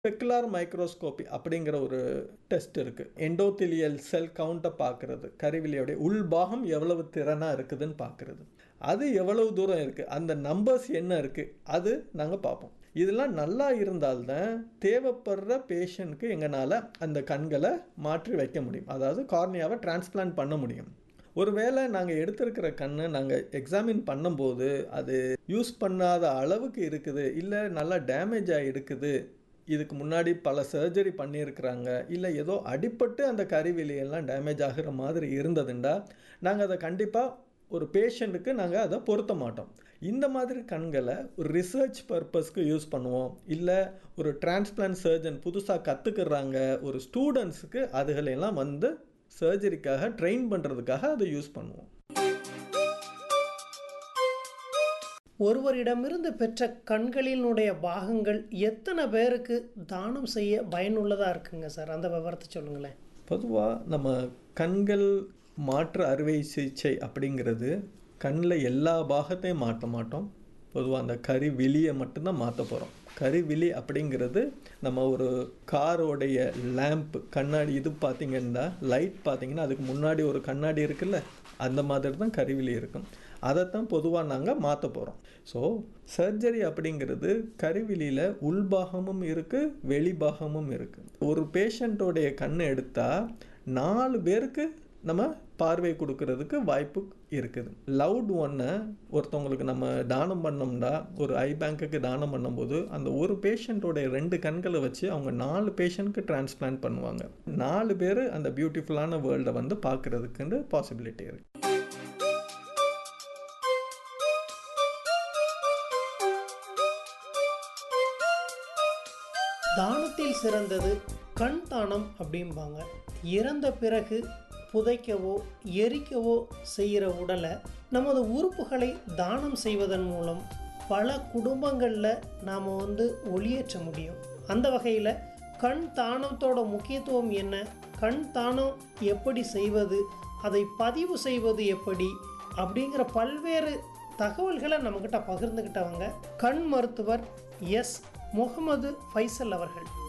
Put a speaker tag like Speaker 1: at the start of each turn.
Speaker 1: specular microscopy அப்படிங்கிற ஒரு test இருக்குது எண்டோத்திலியல் செல் கவுண்ட்டை பார்க்குறது கருவிலியோடைய உள்பாகம் எவ்வளவு திறனாக இருக்குதுன்னு பார்க்குறது அது எவ்வளவு தூரம் இருக்குது அந்த நம்பர்ஸ் என்ன இருக்குது அது நாங்கள் பார்ப்போம் இதெல்லாம் நல்லா இருந்தால்தான் தேவைப்படுற பேஷண்ட்க்கு எங்களால் அந்த கண்களை மாற்றி வைக்க முடியும் அதாவது கார்னியாவை டிரான்ஸ்பிளான்ட் பண்ண முடியும் ஒருவேளை நாங்கள் எடுத்திருக்கிற கண்ணை நாங்கள் எக்ஸாமின் பண்ணும்போது அது யூஸ் பண்ணாத அளவுக்கு இருக்குது இல்லை நல்லா டேமேஜ் ஆகி இருக்குது இதுக்கு முன்னாடி பல சர்ஜரி பண்ணியிருக்கிறாங்க இல்லை ஏதோ அடிபட்டு அந்த கருவிலியெல்லாம் டேமேஜ் ஆகிற மாதிரி இருந்ததுண்டா நாங்கள் அதை கண்டிப்பாக ஒரு பேஷண்ட்டுக்கு நாங்கள் அதை பொருத்த மாட்டோம் இந்த மாதிரி கண்களை ஒரு ரிசர்ச் பர்பஸ்க்கு யூஸ் பண்ணுவோம் இல்லை ஒரு டிரான்ஸ்பிளான்ட் சர்ஜன் புதுசாக கற்றுக்குறாங்க ஒரு ஸ்டூடெண்ட்ஸுக்கு அதுகளெல்லாம் வந்து சர்ஜரிக்காக ட்ரெயின் பண்ணுறதுக்காக அதை யூஸ் பண்ணுவோம்
Speaker 2: ஒருவரிடமிருந்து பெற்ற கண்களினுடைய பாகங்கள் எத்தனை பேருக்கு தானம் செய்ய பயனுள்ளதாக இருக்குங்க சார் அந்த விவரத்தை சொல்லுங்களேன்
Speaker 1: பொதுவாக நம்ம கண்கள் மாற்று அறுவை சிகிச்சை அப்படிங்கிறது கண்ணில் எல்லா பாகத்தையும் மாற்ற மாட்டோம் பொதுவாக அந்த கறி விழியை மட்டும்தான் மாற்ற போகிறோம் கருவிழி அப்படிங்கிறது நம்ம ஒரு காரோடைய லேம்ப் கண்ணாடி இது பார்த்திங்கன்னா லைட் பார்த்திங்கன்னா அதுக்கு முன்னாடி ஒரு கண்ணாடி இருக்குல்ல அந்த மாதிரி தான் கருவிழி இருக்கும் அதைத்தான் பொதுவாக நாங்கள் மாற்ற போகிறோம் ஸோ சர்ஜரி அப்படிங்கிறது கருவிலியில் உள்பாகமும் இருக்குது வெளிபாகமும் இருக்குது ஒரு பேஷண்ட்டோடைய கண்ணை எடுத்தால் நாலு பேருக்கு நம்ம பார்வை கொடுக்கறதுக்கு வாய்ப்பு இருக்குது லவுட் ஒன்னை ஒருத்தவங்களுக்கு நம்ம தானம் பண்ணோம்னா ஒரு ஐ பேங்க்குக்கு தானம் பண்ணும்போது அந்த ஒரு பேஷண்ட்டோடைய ரெண்டு கண்களை வச்சு அவங்க நாலு பேஷண்ட்க்கு டிரான்ஸ்பிளான்ட் பண்ணுவாங்க நாலு பேர் அந்த பியூட்டிஃபுல்லான வேர்ல்டை வந்து பார்க்குறதுக்குன்னு பாசிபிலிட்டி இருக்குது
Speaker 2: தானத்தில் சிறந்தது கண் தானம் அப்படிம்பாங்க இறந்த பிறகு புதைக்கவோ எரிக்கவோ செய்கிற உடலை நமது உறுப்புகளை தானம் செய்வதன் மூலம் பல குடும்பங்களில் நாம் வந்து ஒளியேற்ற முடியும் அந்த வகையில் கண் தானத்தோட முக்கியத்துவம் என்ன கண் தானம் எப்படி செய்வது அதை பதிவு செய்வது எப்படி அப்படிங்கிற பல்வேறு தகவல்களை நம்மக்கிட்ட பகிர்ந்துக்கிட்டவங்க கண் மருத்துவர் எஸ் முகமது ஃபைசல் அவர்கள்